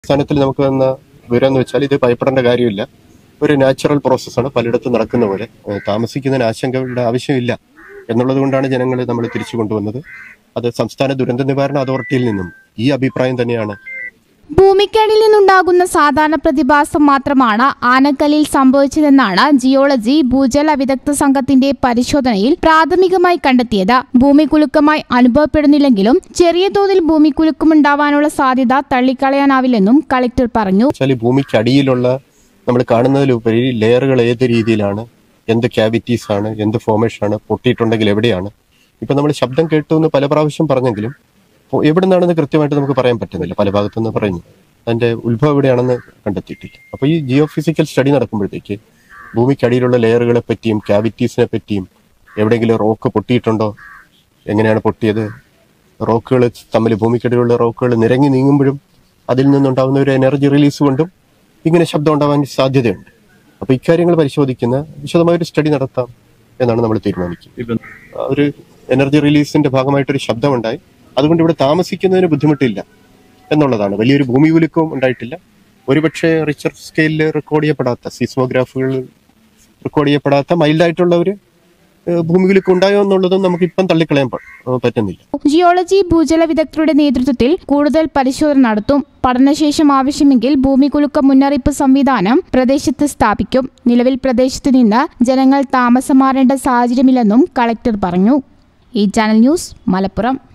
അടിസ്ഥാനത്തിൽ നമുക്ക് വന്ന വിവരം എന്ന് വെച്ചാൽ ഇത് ഭയപ്പെടേണ്ട കാര്യമില്ല ഒരു നാച്ചുറൽ പ്രോസസ്സാണ് പലയിടത്തും നടക്കുന്ന പോലെ ഏഹ് താമസിക്കുന്നതിന് ആശങ്കയുടെ ആവശ്യമില്ല എന്നുള്ളത് കൊണ്ടാണ് ജനങ്ങൾ നമ്മൾ തിരിച്ചു കൊണ്ടുവന്നത് അത് സംസ്ഥാന ദുരന്ത നിവാരണ അതോറിറ്റിയിൽ നിന്നും ഈ അഭിപ്രായം തന്നെയാണ് ഭൂമിക്കടിയിൽ നിന്നുണ്ടാകുന്ന സാധാരണ പ്രതിഭാസം മാത്രമാണ് ആനക്കല്ലിൽ സംഭവിച്ചതെന്നാണ് ജിയോളജി ഭൂജല വിദഗ്ധ സംഘത്തിന്റെ പരിശോധനയിൽ പ്രാഥമികമായി കണ്ടെത്തിയത് ഭൂമികുലുക്കമായി അനുഭവപ്പെടുന്നില്ലെങ്കിലും ചെറിയ തോതിൽ ഭൂമികുലുക്കമുണ്ടാവാനുള്ള സാധ്യത തള്ളിക്കളയാനാവില്ലെന്നും കളക്ടർ പറഞ്ഞു വെച്ചാൽ ഭൂമിക്ക് അടിയിലുള്ള നമ്മൾ കാണുന്നതിലുപരി ലെയറുകൾ ഏത് രീതിയിലാണ് എന്ത് ക്യാവിറ്റീസ് ആണ് എന്ത് ഫോമേഷൻ ആണ് പൊട്ടിയിട്ടുണ്ടെങ്കിൽ എവിടെയാണ് ഇപ്പൊ നമ്മൾ ശബ്ദം കേട്ടു എന്ന് പല പ്രാവശ്യം പറഞ്ഞെങ്കിലും പൊ- എവിടെ നിന്നാണെന്ന് കൃത്യമായിട്ട് നമുക്ക് പറയാൻ പറ്റുന്നില്ല പല ഭാഗത്തുനിന്ന് പറയുന്നു അതിന്റെ ഉത്ഭവം എവിടെയാണെന്ന് കണ്ടെത്തിയിട്ടില്ല അപ്പൊ ഈ ജിയോ ഫിസിക്കൽ സ്റ്റഡി നടക്കുമ്പോഴത്തേക്ക് ഭൂമിക്കടിയിലുള്ള ലെയറുകളെ പറ്റിയും ക്യാവിറ്റീസിനെ പറ്റിയും എവിടെയെങ്കിലും റോക്ക് പൊട്ടിയിട്ടുണ്ടോ എങ്ങനെയാണ് പൊട്ടിയത് റോക്കുകൾ തമ്മിൽ ഭൂമിക്കടിയിലുള്ള റോക്കുകൾ നിരങ്ങി നീങ്ങുമ്പോഴും അതിൽ നിന്നുണ്ടാകുന്ന ഒരു എനർജി റിലീസ് കൊണ്ടും ഇങ്ങനെ ശബ്ദം ഉണ്ടാവാൻ സാധ്യതയുണ്ട് അപ്പൊ ഇക്കാര്യങ്ങൾ പരിശോധിക്കുന്ന വിശദമായ ഒരു സ്റ്റഡി നടത്താം എന്നാണ് നമ്മൾ തീരുമാനിക്കുന്നത് ആ ഒരു എനർജി റിലീസിന്റെ ഭാഗമായിട്ടൊരു ശബ്ദമുണ്ടായി അതുകൊണ്ട് ഇവിടെ താമസിക്കുന്നതിന് ബുദ്ധിമുട്ടില്ല എന്നുള്ളതാണ് വലിയൊരു ഭൂമി കുലുക്കവും ഉണ്ടായിട്ടില്ല ഒരുപക്ഷെ റിച്ചർ സ്കെയിലിൽ റെക്കോർഡ് ചെയ്യപ്പെടാത്ത സീസ്മോഗ്രാഫുകൾ റെക്കോർഡ് ചെയ്യപ്പെടാത്ത മൈൽഡായിട്ടുള്ള ഒരു ഏഹ്, ഭൂമി കുലുക്കം ഉണ്ടായോ എന്നുള്ളതും നമുക്ക് ഇപ്പം തള്ളിക്കളയാൻ പ- ഏഹ് പറ്റുന്നില്ല ജിയോളജി ഭൂജല വിദഗ്ധരുടെ നേതൃത്വത്തിൽ കൂടുതൽ പരിശോധന നടത്തും പഠനശേഷം ആവശ്യമെങ്കിൽ ഭൂമികുലുക്ക മുന്നറിയിപ്പ് സംവിധാനം പ്രദേശത്ത് സ്ഥാപിക്കും നിലവിൽ പ്രദേശത്ത് നിന്ന് ജനങ്ങൾ താമസം മാറേണ്ട സാഹചര്യമില്ലെന്നും കളക്ടർ പറഞ്ഞു ഈ ചാനൽ ന്യൂസ് മലപ്പുറം